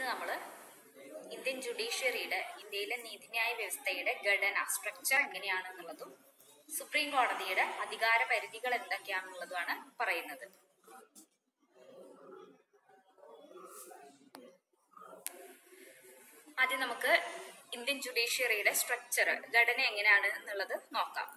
നമ്മൾ ഇന്ത്യൻ ജുഡീഷ്യറിയുടെ ഇന്ത്യയിലെ നീതിന്യായ വ്യവസ്ഥയുടെ ഘടന സ്ട്രക്ചർ എങ്ങനെയാണെന്നുള്ളതും സുപ്രീം കോടതിയുടെ അധികാര പരിധികൾ എന്തൊക്കെയാണെന്നുള്ളതുമാണ് പറയുന്നത് ആദ്യം നമുക്ക് ഇന്ത്യൻ ജുഡീഷ്യറിയുടെ സ്ട്രക്ചർ ഘടന എങ്ങനെയാണ് എന്നുള്ളത് നോക്കാം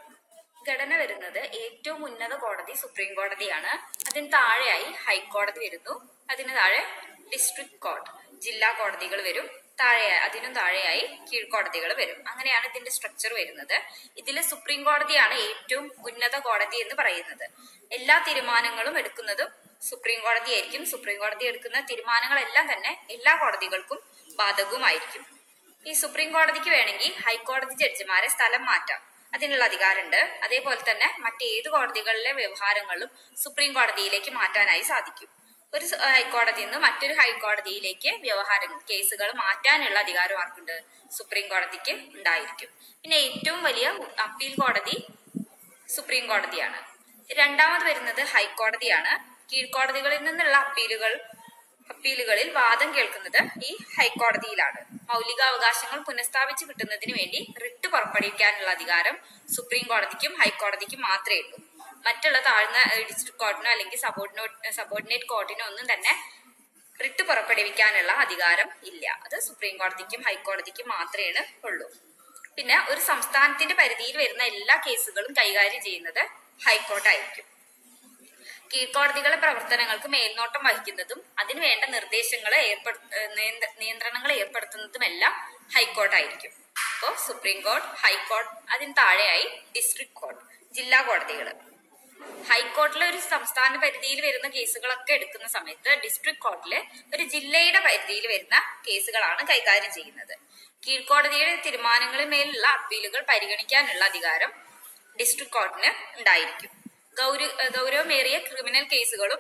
ഘടന വരുന്നത് ഏറ്റവും ഉന്നത കോടതി സുപ്രീം കോടതിയാണ് അതിന് താഴെയായി ഹൈക്കോടതി വരുന്നു അതിന് താഴെ ഡിസ്ട്രിക്ട് കോർട്ട് ജില്ലാ കോടതികൾ വരും താഴെ അതിനും താഴെയായി കീഴ്ക്കോടതികൾ വരും അങ്ങനെയാണ് ഇതിന്റെ സ്ട്രക്ചർ വരുന്നത് ഇതിൽ സുപ്രീം കോടതിയാണ് ഏറ്റവും ഉന്നത കോടതി എന്ന് പറയുന്നത് എല്ലാ തീരുമാനങ്ങളും എടുക്കുന്നതും സുപ്രീം കോടതിയായിരിക്കും സുപ്രീം കോടതി എടുക്കുന്ന തീരുമാനങ്ങളെല്ലാം തന്നെ എല്ലാ കോടതികൾക്കും ബാധകവുമായിരിക്കും ഈ സുപ്രീം കോടതിക്ക് വേണമെങ്കിൽ ഹൈക്കോടതി ജഡ്ജിമാരെ സ്ഥലം മാറ്റാം അതിനുള്ള അധികാരമുണ്ട് അതേപോലെ തന്നെ മറ്റേത് കോടതികളിലെ വ്യവഹാരങ്ങളും സുപ്രീം കോടതിയിലേക്ക് മാറ്റാനായി സാധിക്കും ഒരു സ- ഹൈക്കോടതിയിൽ നിന്ന് മറ്റൊരു ഹൈക്കോടതിയിലേക്ക് വ്യവഹാരം കേസുകൾ മാറ്റാനുള്ള അധികാരം ആർക്കുണ്ട് സുപ്രീം കോടതിക്ക് ഉണ്ടായിരിക്കും പിന്നെ ഏറ്റവും വലിയ അപ്പീൽ കോടതി സുപ്രീം കോടതിയാണ് രണ്ടാമത് വരുന്നത് ഹൈക്കോടതിയാണ് കീഴ്ക്കോടതികളിൽ നിന്നുള്ള അപ്പീലുകൾ അപ്പീലുകളിൽ വാദം കേൾക്കുന്നത് ഈ ഹൈക്കോടതിയിലാണ് മൗലികാവകാശങ്ങൾ പുനഃസ്ഥാപിച്ച് കിട്ടുന്നതിന് വേണ്ടി റിട്ട് പുറപ്പെടുവിക്കാനുള്ള അധികാരം സുപ്രീം കോടതിക്കും ഹൈക്കോടതിക്കും മാത്രമേ ഉള്ളൂ മറ്റുള്ള താഴ്ന്ന ഡിസ്ട്രിക്ട് കോർട്ടിനോ അല്ലെങ്കിൽ സബോർഡിനേറ്റ് സബോർഡിനേറ്റ് കോർട്ടിനോ ഒന്നും തന്നെ റിട്ട് പുറപ്പെടുവിക്കാനുള്ള അധികാരം ഇല്ല അത് സുപ്രീം കോടതിക്കും ഹൈക്കോടതിക്കും മാത്രമേ ഉള്ളൂ പിന്നെ ഒരു സംസ്ഥാനത്തിന്റെ പരിധിയിൽ വരുന്ന എല്ലാ കേസുകളും കൈകാര്യം ചെയ്യുന്നത് ഹൈക്കോർട്ടായിരിക്കും കീഴ്ക്കോടതികളെ പ്രവർത്തനങ്ങൾക്ക് മേൽനോട്ടം വഹിക്കുന്നതും അതിന് വേണ്ട നിർദ്ദേശങ്ങൾ ഏർപ്പെടു ഏഹ് നിയന്ത്ര- നിയന്ത്രണങ്ങൾ ഏർപ്പെടുത്തുന്നതുമെല്ലാം ഹൈക്കോർട്ടായിരിക്കും അപ്പോൾ സുപ്രീം കോർട്ട് ഹൈക്കോർട്ട് അതിന് താഴെയായി ഡിസ്ട്രിക്ട് കോർട്ട് ജില്ലാ കോടതികൾ ഹൈക്കോർട്ടിലെ ഒരു സംസ്ഥാന പരിധിയിൽ വരുന്ന കേസുകളൊക്കെ എടുക്കുന്ന സമയത്ത് ഡിസ്ട്രിക്ട് കോർട്ടിലെ ഒരു ജില്ലയുടെ പരിധിയിൽ വരുന്ന കേസുകളാണ് കൈകാര്യം ചെയ്യുന്നത് കീഴ്ക്കോടതിയുടെ തീരുമാനങ്ങളിൽ മേലുള്ള അപ്പീലുകൾ പരിഗണിക്കാനുള്ള അധികാരം ഡിസ്ട്രിക്ട് കോർട്ടിന് ഉണ്ടായിരിക്കും ഗൗര ഗൗരവമേറിയ ക്രിമിനൽ കേസുകളും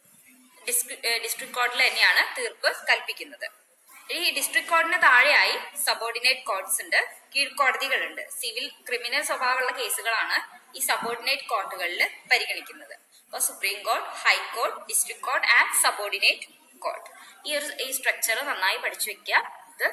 ഡിസ്ട്രിക്ട് കോർട്ടിൽ തന്നെയാണ് തീർപ്പ് കൽപ്പിക്കുന്നത് ഈ ഡിസ്ട്രിക്ട് കോർട്ടിന് താഴെയായി സബോർഡിനേറ്റ് കോർട്സ് ഉണ്ട് കീഴ്ക്കോടതികളുണ്ട് സിവിൽ ക്രിമിനൽ സ്വഭാവമുള്ള കേസുകളാണ് ഈ സബോർഡിനേറ്റ് കോർട്ടുകളിൽ പരിഗണിക്കുന്നത് അപ്പോൾ supreme court high court district court and subordinate court ഈ ഒരു ഈ സ്ട്രക്ചർ നന്നായി പഠിച്ചു വെക്കുക ഇത്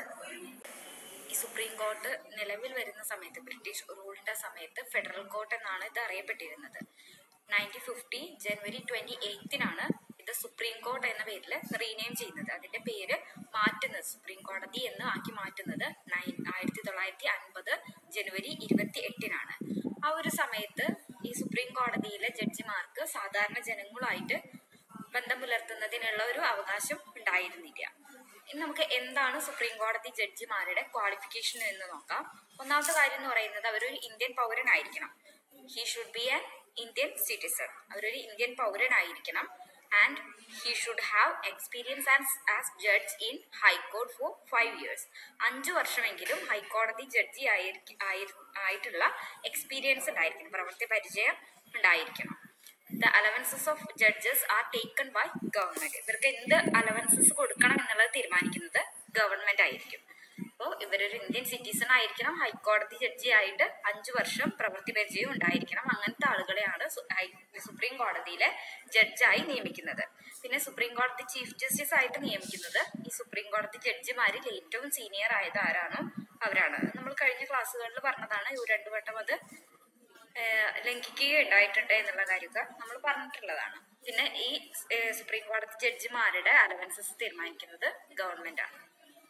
ഈ സുപ്രീം കോർട്ട് നിലവിൽ വരുന്ന സമയത്ത് ബ്രിട്ടീഷ് റൂളിന്റെ സമയത്ത് ഫെഡറൽ കോർട്ട് എന്നാണ് ഇത് അറിയപ്പെട്ടിരുന്നത് നയൻറ്റീൻ ഫിഫ്റ്റി ജനുവരി ട്വന്റി എയ്ത്തിനാണ് ഇത് സുപ്രീം കോർട്ട് എന്ന പേരിൽ റീനെയിം ചെയ്യുന്നത് അതിന്റെ പേര് മാറ്റുന്നത് സുപ്രീം കോടതി എന്ന് ആക്കി മാറ്റുന്നത് നയൻ ആയിരത്തി തൊള്ളായിരത്തി അൻപത് ജനുവരി ഇരുപത്തി എട്ടിനാണ് ആ ഒരു സമയത്ത് ഈ സുപ്രീം കോടതിയിലെ ജഡ്ജിമാർക്ക് സാധാരണ ജനങ്ങളുമായിട്ട് ബന്ധം പുലർത്തുന്നതിനുള്ള ഒരു അവകാശം ഉണ്ടായിരുന്നില്ല ഇനി നമുക്ക് എന്താണ് സുപ്രീം കോടതി ജഡ്ജിമാരുടെ ക്വാളിഫിക്കേഷൻ എന്ന് നോക്കാം ഒന്നാമത്തെ കാര്യം എന്ന് പറയുന്നത് അവരൊരു ഇന്ത്യൻ പൗരനായിരിക്കണം he should be an Indian citizen അവരൊരു ഇന്ത്യൻ പൗരനായിരിക്കണം and he should have experience and as judge in high court for five years അഞ്ചു വർഷമെങ്കിലും ഹൈക്കോടതി ജഡ്ജി ആയിരിക്ക- ആയിരു- ആയിട്ടുള്ള എക്സ്പീരിയൻസ് ഉണ്ടായിരിക്കണം പ്രവൃത്തി പരിചയം ഉണ്ടായിരിക്കണം the allowances of judges are taken by government ഇവർക്ക് എന്ത് അലവൻസസ് കൊടുക്കണം എന്നുള്ളത് തീരുമാനിക്കുന്നത് ഗവൺമെന്റ് ആയിരിക്കും അപ്പോൾ ഇവരൊരു ഇന്ത്യൻ സിറ്റിസൺ ആയിരിക്കണം ഹൈക്കോടതി ജഡ്ജി ആയിട്ട് അഞ്ചു വർഷം പ്രവൃത്തി പരിചയം ഉണ്ടായിരിക്കണം അങ്ങനത്തെ ആളുകളെയാണ് സു- ഹൈ- സുപ്രീം കോടതിയിലെ ജഡ്ജായി നിയമിക്കുന്നത് പിന്നെ സുപ്രീം കോടതി ചീഫ് ജസ്റ്റിസ് ആയിട്ട് നിയമിക്കുന്നത് ഈ സുപ്രീം കോടതി ജഡ്ജിമാരിൽ ഏറ്റവും സീനിയർ ആയത് ആരാണോ അവരാണ് നമ്മൾ കഴിഞ്ഞ ക്ലാസ്സുകളിൽ പറഞ്ഞതാണ് ഈ രണ്ടു വട്ടം അത് ഏഹ് ലംഘിക്കുകയുണ്ടായിട്ടുണ്ട് എന്നുള്ള കാര്യമൊക്കെ നമ്മൾ പറഞ്ഞിട്ടുള്ളതാണ് പിന്നെ ഈ ഏഹ് സുപ്രീം കോടതി ജഡ്ജിമാരുടെ അലവൻസസ് തീരുമാനിക്കുന്നത് ഗവൺമെന്റ് ആണ്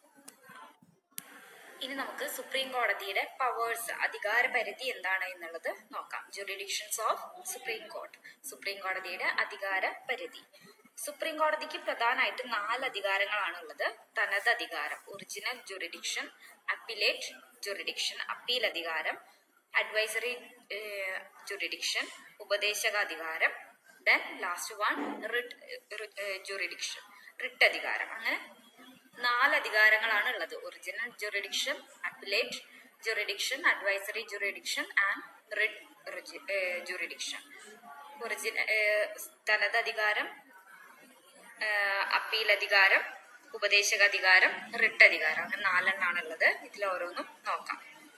ഇനി നമുക്ക് സുപ്രീം കോടതിയുടെ പവേഴ്സ് അധികാര പരിധി എന്താണ് എന്നുള്ളത് നോക്കാം jurisdictions of supreme court supreme കോടതിയുടെ അധികാര പരിധി സുപ്രീം കോടതിക്ക് പ്രധാനമായിട്ട് നാല് അധികാരങ്ങളാണ് ഉള്ളത് തനത് അധികാരം original jurisdiction appellate jurisdiction appeal അധികാരം അഡ്വൈസറി ജുറിഡിക്ഷൻ ഉപദേശകാധികാരം then last one writ jurisdiction writ അധികാരം അങ്ങനെ നാല് അധികാരങ്ങളാണ് ഉള്ളത് original jurisdiction appellate jurisdiction advisory jurisdiction and writ jurisdiction ഒറിജിന തനത് അധികാരം അപ്പീൽ അധികാരം ഉപദേശക അധികാരം റിട്ട് അധികാരം അങ്ങനെ നാലെണ്ണാണ് ഉള്ളത് ഇതിൽ ഓരോന്നും നോക്കാം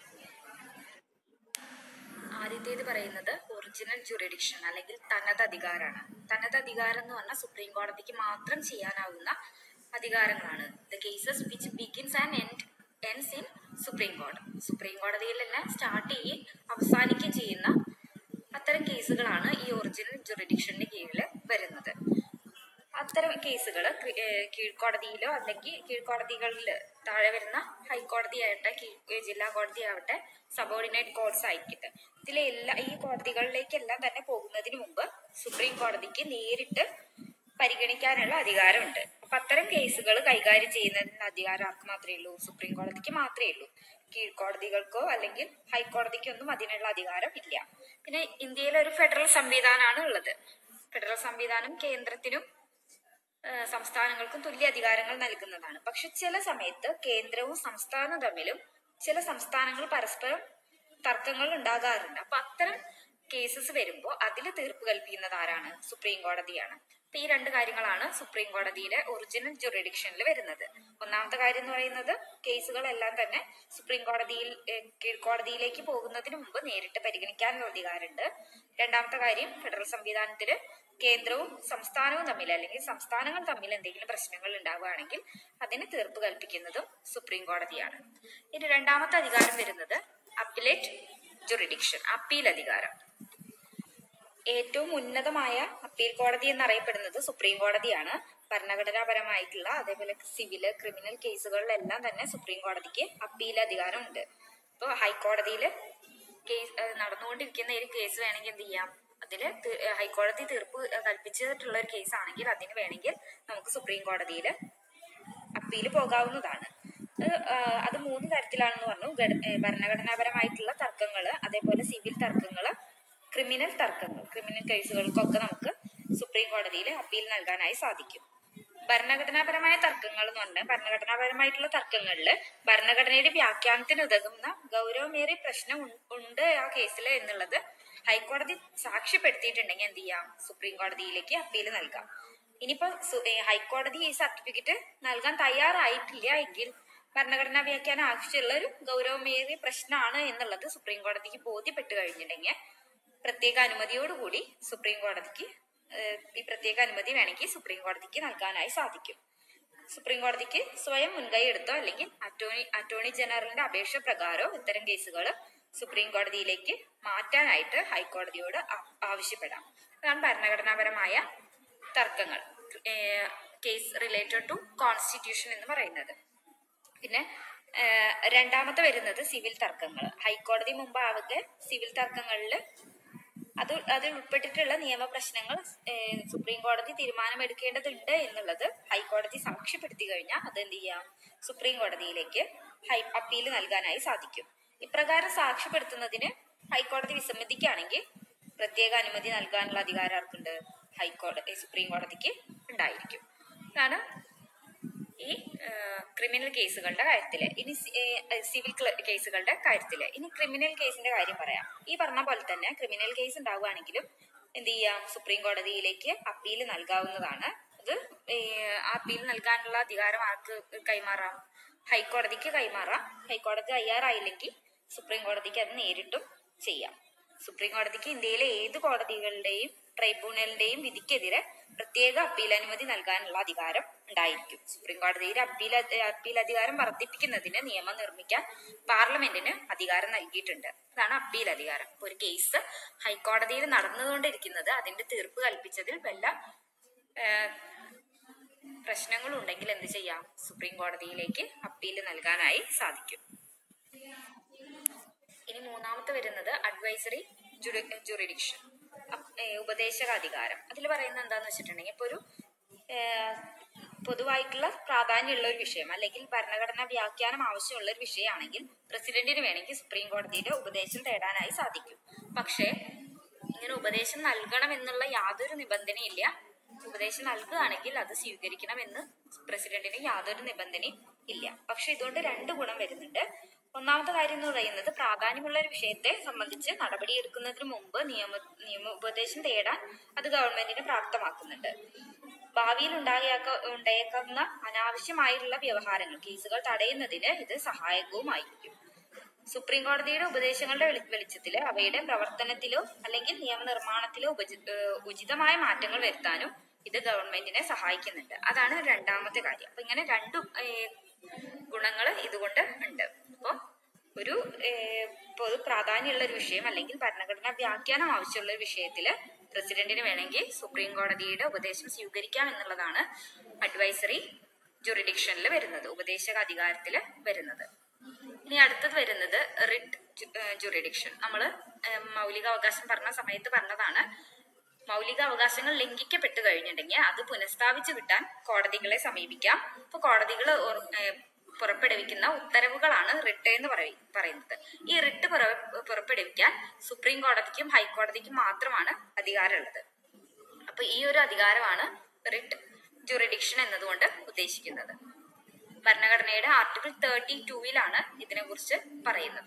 ആദ്യത്തേത് പറയുന്നത് ഒറിജിനൽ ജുറിഡിക്ഷൻ അല്ലെങ്കിൽ തനത് അധികാരമാണ് തനത് അധികാരം എന്ന് പറഞ്ഞാൽ സുപ്രീം കോടതിക്ക് മാത്രം ചെയ്യാനാവുന്ന അധികാരങ്ങളാണ് the cases which begins and end ends in supreme കോടതി സുപ്രീം കോടതിയിൽ തന്നെ സ്റ്റാർട്ട് ചെയ്യും അവസാനിക്കുകയും ചെയ്യുന്ന അത്തരം കേസുകളാണ് ഈ ഒറിജിനൽ ജുറിഡിക്ഷന്റെ കീഴിൽ വരുന്നത് അത്തരം കേസുകൾ കീഴ്ക്കോടതിയിലോ അല്ലെങ്കിൽ കീഴ്ക്കോടതികളിൽ താഴെ വരുന്ന ഹൈക്കോടതി ആവട്ടെ കീഴ് ജില്ലാ കോടതി ആവട്ടെ സബോർഡിനേറ്റ് കോർട്സ് ആയിക്കട്ടെ ഇതിലെ എല്ലാ ഈ കോടതികളിലേക്കെല്ലാം തന്നെ പോകുന്നതിന് മുമ്പ് സുപ്രീം കോടതിക്ക് നേരിട്ട് പരിഗണിക്കാനുള്ള അധികാരമുണ്ട് അപ്പൊ അത്തരം കേസുകൾ കൈകാര്യം ചെയ്യുന്നതിനുള്ള അധികാരം ആർക്ക് മാത്രമേ ഉള്ളൂ സുപ്രീം കോടതിക്ക് മാത്രമേ ഉള്ളൂ കീഴ്ക്കോടതികൾക്കോ അല്ലെങ്കിൽ ഹൈക്കോടതിക്കൊന്നും അതിനുള്ള അധികാരം ഇല്ല പിന്നെ ഇന്ത്യയിലെ ഒരു ഫെഡറൽ സംവിധാനമാണ് ഉള്ളത് ഫെഡറൽ സംവിധാനം കേന്ദ്രത്തിനും ഏഹ് സംസ്ഥാനങ്ങൾക്കും തുല്യ അധികാരങ്ങൾ നൽകുന്നതാണ് പക്ഷെ ചില സമയത്ത് കേന്ദ്രവും സംസ്ഥാനവും തമ്മിലും ചില സംസ്ഥാനങ്ങൾ പരസ്പരം തർക്കങ്ങൾ ഉണ്ടാകാറുണ്ട് അപ്പൊ അത്തരം കേസസ് വരുമ്പോൾ അതിൽ തീർപ്പ് കൽപ്പിക്കുന്നത് ആരാണ് സുപ്രീം കോടതിയാണ് അപ്പൊ ഈ രണ്ട് കാര്യങ്ങളാണ് സുപ്രീം കോടതിയിലെ ഒറിജിനൽ ജുറിഡിക്ഷനിൽ വരുന്നത് ഒന്നാമത്തെ കാര്യം എന്ന് പറയുന്നത് കേസുകളെല്ലാം തന്നെ സുപ്രീം കോടതിയിൽ ഏഹ് കീഴ്ക്കോടതിയിലേക്ക് പോകുന്നതിന് മുമ്പ് നേരിട്ട് പരിഗണിക്കാനുള്ള അധികാരമുണ്ട് രണ്ടാമത്തെ കാര്യം ഫെഡറൽ സംവിധാനത്തില് കേന്ദ്രവും സംസ്ഥാനവും തമ്മിൽ അല്ലെങ്കിൽ സംസ്ഥാനങ്ങൾ തമ്മിൽ എന്തെങ്കിലും പ്രശ്നങ്ങൾ ഉണ്ടാവുകയാണെങ്കിൽ അതിന് തീർപ്പ് കൽപ്പിക്കുന്നതും സുപ്രീം കോടതിയാണ് ഇനി രണ്ടാമത്തെ അധികാരം വരുന്നത് അപ്പിലേറ്റ് ജുറിഡിക്ഷൻ അപ്പീൽ അധികാരം ഏറ്റവും ഉന്നതമായ അപ്പീൽ കോടതി എന്നറിയപ്പെടുന്നത് സുപ്രീം കോടതിയാണ് ഭരണഘടനാപരമായിട്ടുള്ള അതേപോലെ സിവില് ക്രിമിനൽ കേസുകളിലെല്ലാം തന്നെ സുപ്രീം കോടതിക്ക് അപ്പീൽ അധികാരമുണ്ട് ഇപ്പോൾ ഹൈക്കോടതിയിൽ കേസ് ഏഹ് നടന്നുകൊണ്ടിരിക്കുന്ന ഒരു കേസ് വേണമെങ്കിൽ എന്ത് ചെയ്യാം അതില് തി- ഏഹ് ഹൈക്കോടതി തീർപ്പ് കൽപ്പിച്ചിട്ടുള്ള ഒരു കേസ് ആണെങ്കിൽ അതിന് വേണമെങ്കിൽ നമുക്ക് സുപ്രീം കോടതിയിൽ അപ്പീൽ പോകാവുന്നതാണ് അത് ആ, അത് മൂന്ന് തരത്തിലാണെന്ന് പറഞ്ഞു ഗഡ- ഏ, ഭരണഘടനാപരമായിട്ടുള്ള തർക്കങ്ങൾ അതേപോലെ സിവിൽ തർക്കങ്ങൾ ക്രിമിനൽ തർക്കങ്ങൾ ക്രിമിനൽ കേസുകൾക്കൊക്കെ നമുക്ക് സുപ്രീം കോടതിയിൽ അപ്പീൽ നൽകാനായി സാധിക്കും ഭരണഘടനാപരമായ തർക്കങ്ങൾ എന്ന് പറഞ്ഞാൽ ഭരണഘടനാപരമായിട്ടുള്ള തർക്കങ്ങളിൽ ഭരണഘടനയുടെ വ്യാഖ്യാനത്തിന് ഉതകുന്ന ഗൗരവമേറിയ പ്രശ്നം ഉൺ- ഉണ്ട് ആ കേസിൽ എന്നുള്ളത് ഹൈക്കോടതി സാക്ഷ്യപ്പെടുത്തിയിട്ടുണ്ടെങ്കിൽ എന്ത് ചെയ്യാം സുപ്രീം കോടതിയിലേക്ക് അപ്പീൽ നൽകാം ഇനിയിപ്പോ സു- ഏ, ഹൈക്കോടതി ഈ സർട്ടിഫിക്കറ്റ് നൽകാൻ തയ്യാറായിട്ടില്ല എങ്കിൽ ഭരണഘടനാ വ്യാഖ്യാനം ആവശ്യമുള്ള ഒരു ഗൗരവമേറിയ പ്രശ്നമാണ് എന്നുള്ളത് സുപ്രീം കോടതിക്ക് ബോധ്യപ്പെട്ടു കഴിഞ്ഞിട്ടുണ്ടെങ്കിൽ പ്രത്യേക അനുമതിയോടുകൂടി സുപ്രീം കോടതിക്ക് ഏഹ്, ഈ പ്രത്യേക അനുമതി വേണമെങ്കിൽ സുപ്രീം കോടതിക്ക് നൽകാനായി സാധിക്കും സുപ്രീം കോടതിക്ക് സ്വയം മുൻകൈ എടുത്തോ അല്ലെങ്കിൽ അറ്റോർണി അറ്റോർണി ജനറലിന്റെ അപേക്ഷ പ്രകാരമോ ഇത്തരം കേസുകൾ സുപ്രീം കോടതിയിലേക്ക് മാറ്റാനായിട്ട് ഹൈക്കോടതിയോട് ആ- ആവശ്യപ്പെടാം അതാണ് ഭരണഘടനാപരമായ തർക്കങ്ങൾ കേസ് റിലേറ്റഡ് ടു കോൺസ്റ്റിറ്റ്യൂഷൻ എന്ന് പറയുന്നത് പിന്നെ ഏഹ്, രണ്ടാമത്തെ വരുന്നത് സിവിൽ തർക്കങ്ങൾ ഹൈക്കോടതി മുമ്പാവട്ടെ സിവിൽ തർക്കങ്ങളിൽ അത് അതിൽ ഉൾപ്പെട്ടിട്ടുള്ള നിയമപ്രശ്നങ്ങൾ ഏഹ്, സുപ്രീം കോടതി തീരുമാനമെടുക്കേണ്ടതുണ്ട് എന്നുള്ളത് ഹൈക്കോടതി സാക്ഷ്യപ്പെടുത്തി കഴിഞ്ഞാൽ അത് എന്ത് ചെയ്യാം സുപ്രീം കോടതിയിലേക്ക് ഹൈ അപ്പീൽ നൽകാനായി സാധിക്കും ഇപ്രകാരം സാക്ഷ്യപ്പെടുത്തുന്നതിന് ഹൈക്കോടതി വിസമ്മതിക്കുകയാണെങ്കിൽ പ്രത്യേക അനുമതി നൽകാനുള്ള അധികാരം ആർക്കുണ്ട് ഹൈക്കോടതി സുപ്രീം കോടതിക്ക് ഉണ്ടായിരിക്കും ഇതാണ് ഈ ക്രിമിനൽ കേസുകളുടെ കാര്യത്തില് ഇനി സി- ഏ, സിവിൽ ക്ല- കേസുകളുടെ കാര്യത്തില് ഇനി ക്രിമിനൽ കേസിന്റെ കാര്യം പറയാം ഈ പറഞ്ഞ പോലെ തന്നെ ക്രിമിനൽ കേസ് ഉണ്ടാവുകയാണെങ്കിലും എന്ത് ചെയ്യാം സുപ്രീം കോടതിയിലേക്ക് അപ്പീൽ നൽകാവുന്നതാണ് അത് ഏ, ആ അപ്പീൽ നൽകാനുള്ള അധികാരം ആർക്ക് കൈമാറാം ഹൈക്കോടതിക്ക് കൈമാറാം ഹൈക്കോടതി തയ്യാറായില്ലെങ്കിൽ സുപ്രീം കോടതിക്ക് അത് നേരിട്ടും ചെയ്യാം സുപ്രീം കോടതിക്ക് ഇന്ത്യയിലെ ഏത് കോടതികളുടെയും ട്രൈബ്യൂണലിന്റെയും വിധിക്കെതിരെ പ്രത്യേക അപ്പീൽ അനുമതി നൽകാനുള്ള അധികാരം ഉണ്ടായിരിക്കും സുപ്രീം കോടതിയുടെ അപ്പീൽ അധി- അപ്പീൽ അധികാരം വർദ്ധിപ്പിക്കുന്നതിന് നിയമം നിർമ്മിക്കാൻ പാർലമെന്റിന് അധികാരം നൽകിയിട്ടുണ്ട് അതാണ് അപ്പീൽ അധികാരം ഇപ്പൊ ഒരു കേസ് ഹൈക്കോടതിയിൽ നടന്നുകൊണ്ടിരിക്കുന്നത് അതിന്റെ തീർപ്പ് കൽപ്പിച്ചതിൽ വല്ല ഏഹ്, പ്രശ്നങ്ങളുണ്ടെങ്കിൽ എന്ത് ചെയ്യാം സുപ്രീം കോടതിയിലേക്ക് അപ്പീൽ നൽകാനായി സാധിക്കും ഇനി മൂന്നാമത്തെ വരുന്നത് അഡ്വൈസറി ജുറിഡിക്ഷൻ ഉപദേശകാധികാരം അതിൽ പറയുന്നത് എന്താന്ന് വെച്ചിട്ടുണ്ടെങ്കിൽ ഇപ്പൊ ഒരു ഏഹ്, പൊതുവായിട്ടുള്ള പ്രാധാന്യമുള്ള ഒരു വിഷയം അല്ലെങ്കിൽ ഭരണഘടനാ വ്യാഖ്യാനം ആവശ്യമുള്ള ഒരു വിഷയമാണെങ്കിൽ പ്രസിഡന്റിന് വേണമെങ്കിൽ സുപ്രീം കോടതിയുടെ ഉപദേശം തേടാനായി സാധിക്കും പക്ഷേ ഇങ്ങനെ ഉപദേശം നൽകണം എന്നുള്ള യാതൊരു നിബന്ധനയില്ല ഉപദേശം നൽകുകയാണെങ്കിൽ അത് സ്വീകരിക്കണമെന്ന് പ്രസിഡന്റിന് യാതൊരു നിബന്ധനയും ഇല്ല പക്ഷെ ഇതുകൊണ്ട് രണ്ട് ഗുണം വരുന്നുണ്ട് ഒന്നാമത്തെ കാര്യം എന്ന് പറയുന്നത് പ്രാധാന്യമുള്ള ഒരു വിഷയത്തെ സംബന്ധിച്ച് നടപടിയെടുക്കുന്നതിന് മുമ്പ് നിയമ നിയമ ഉപദേശം തേടാൻ അത് ഗവൺമെന്റിനെ പ്രാപ്തമാക്കുന്നുണ്ട് ഭാവിയിൽ ഉണ്ടായേക്ക ഉണ്ടായേക്കാവുന്ന അനാവശ്യമായിട്ടുള്ള വ്യവഹാരങ്ങൾ കേസുകൾ തടയുന്നതിന് ഇത് സഹായകവുമായിരിക്കും സുപ്രീം കോടതിയുടെ ഉപദേശങ്ങളുടെ വെളി- വെളിച്ചത്തിൽ അവയുടെ പ്രവർത്തനത്തിലോ അല്ലെങ്കിൽ നിയമനിർമ്മാണത്തിലോ ഉപജി- ഏഹ് ഉചിതമായ മാറ്റങ്ങൾ വരുത്താനും ഇത് ഗവൺമെന്റിനെ സഹായിക്കുന്നുണ്ട് അതാണ് രണ്ടാമത്തെ കാര്യം അപ്പൊ ഇങ്ങനെ രണ്ടു ഗുണങ്ങൾ ഇതുകൊണ്ട് ഉണ്ട് അപ്പോൾ ഒരു ഏഹ്, പൊതു പ്രാധാന്യമുള്ള ഒരു വിഷയം അല്ലെങ്കിൽ ഭരണഘടനാ വ്യാഖ്യാനം ആവശ്യമുള്ള ഒരു വിഷയത്തിൽ പ്രസിഡന്റിന് വേണമെങ്കിൽ സുപ്രീം കോടതിയുടെ ഉപദേശം സ്വീകരിക്കാം എന്നുള്ളതാണ് അഡ്വൈസറി ജുറിഡിക്ഷനിൽ വരുന്നത് ഉപദേശക അധികാരത്തിൽ വരുന്നത് ഇനി അടുത്തത് വരുന്നത് റിട്ട് ജുറിഡിക്ഷൻ നമ്മൾ മൗലിക അവകാശം പറഞ്ഞ സമയത്ത് പറഞ്ഞതാണ് മൗലിക അവകാശങ്ങൾ ലംഘിക്കപ്പെട്ടു കഴിഞ്ഞിട്ടുണ്ടെങ്കിൽ അത് പുനഃസ്ഥാപിച്ചു കിട്ടാൻ കോടതികളെ സമീപിക്കാം അപ്പൊ കോടതികൾ പുറപ്പെടുവിക്കുന്ന ഉത്തരവുകളാണ് റിട്ട് എന്ന് പറയ- പറയുന്നത് ഈ റിട്ട് പുറ- പുറപ്പെടുവിക്കാൻ സുപ്രീം കോടതിക്കും ഹൈക്കോടതിക്കും മാത്രമാണ് അധികാരമുള്ളത് അപ്പൊ ഈ ഒരു അധികാരമാണ് റിട്ട് ജുറിഡിക്ഷൻ എന്നതുകൊണ്ട് ഉദ്ദേശിക്കുന്നത് ഭരണഘടനയുടെ ആർട്ടിക്കിൾ തേർട്ടി ടൂവിലാണ് ഇതിനെക്കുറിച്ച് പറയുന്നത്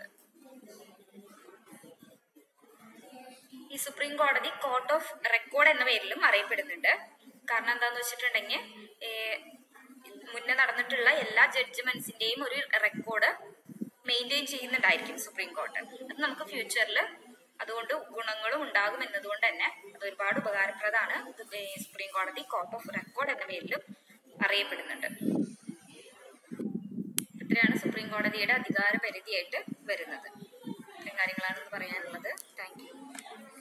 ഈ സുപ്രീം കോടതി കോർട്ട് ഓഫ് റെക്കോർഡ് എന്ന പേരിലും അറിയപ്പെടുന്നുണ്ട് കാരണം എന്താന്ന് വെച്ചിട്ടുണ്ടെങ്കിൽ ഏഹ്, മുന്നേ നടന്നിട്ടുള്ള എല്ലാ ജഡ്ജ്മെന്റ്സിന്റെയും ഒരു റെക്കോർഡ് മെയിൻറ്റെയിൻ ചെയ്യുന്നുണ്ടായിരിക്കും സുപ്രീം കോർട്ട് അത് നമുക്ക് ഫ്യൂച്ചറിൽ അതുകൊണ്ട് ഗുണങ്ങളും ഉണ്ടാകും എന്നതുകൊണ്ട് തന്നെ അത് ഒരുപാട് ഉപകാരപ്രദമാണ് ഇത് ഏഹ് സുപ്രീം കോടതി കോർട്ട് ഓഫ് റെക്കോർഡ് എന്ന പേരിലും അറിയപ്പെടുന്നുണ്ട് ഇത്രയാണ് സുപ്രീം കോടതിയുടെ അധികാര പരിധിയായിട്ട് വരുന്നത് ഇത്രയും കാര്യങ്ങളാണ് ഇന്ന് പറയാനുള്ളത് താങ്ക് യു